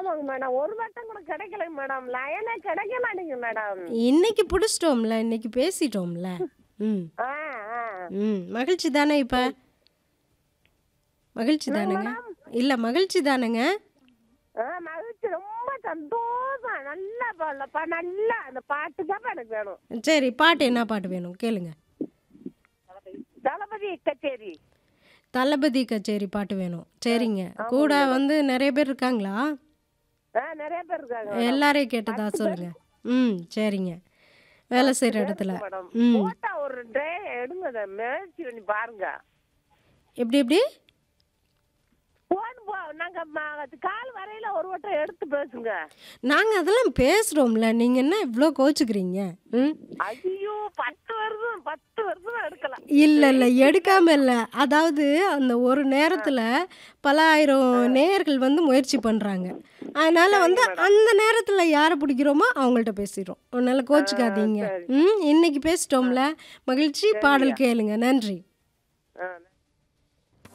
ஆமாங்க மேடம் ஒரு வட்டம் கூட கிடைக்கலைங்க மேடம் லயனே கிடைக்க மாட்டேங்குது மேடம் இன்னைக்கு பிடிச்சிட்டோம்ல இன்னைக்கு பேசிட்டோம்ல ம் ஆ ஆ ம் மகிழ்ச்சி தானே இப்போ மகிழ்ச்சி தானேங்க இல்லை மகிழ்ச்சி தானேங்க ஆ மகிழ்ச்சி ரொம்ப சந்தோஷம் நல்லா பாடலப்பா நல்லா அந்த பாட்டு தான் எனக்கு வேணும் சரி பாட்டு என்ன பாட்டு வேணும் கேளுங்க தளபதி கச்சேரி தளபதி கச்சேரி பாட்டு வேணும் சரிங்க கூட வந்து நிறைய பேர் இருக்காங்களா ஆ நிறைய பேர் இருக்காங்க எல்லாரையும் கேட்டதா சொல்லுங்க ம் சரிங்க வேலை செய்கிற இடத்துல மேடம் ம் போட்டா ஒரு ட்ரே எடுங்க அதை முயற்சி பண்ணி பாருங்க எப்படி எப்படி போன் போ நாங்க ம- கால் வரையில ஒரு வட்டம் எடுத்து பேசுங்க நாங்கள் அதெல்லாம் பேசுகிறோம்ல நீங்கள் என்ன இவ்வளோ கோச்சுக்கிறீங்க ம் ஐயோ பத்து வருஷம் பத்து வருஷம் எடுக்கலாம் இல்லை இல்லை எடுக்காம இல்லை அதாவது அந்த ஒரு நேரத்தில் பல ஆயிரம் நேயர்கள் வந்து முயற்சி பண்ணுறாங்க அதனால் வந்து அந்த நேரத்தில் யாரை பிடிக்கிறோமோ அவங்கள்ட்ட பேசிடுறோம் அதனால் கோச்சுக்காதீங்க ம் இன்னைக்கு பேசிட்டோம்ல மகிழ்ச்சி பாடல் கேளுங்க நன்றி ஆ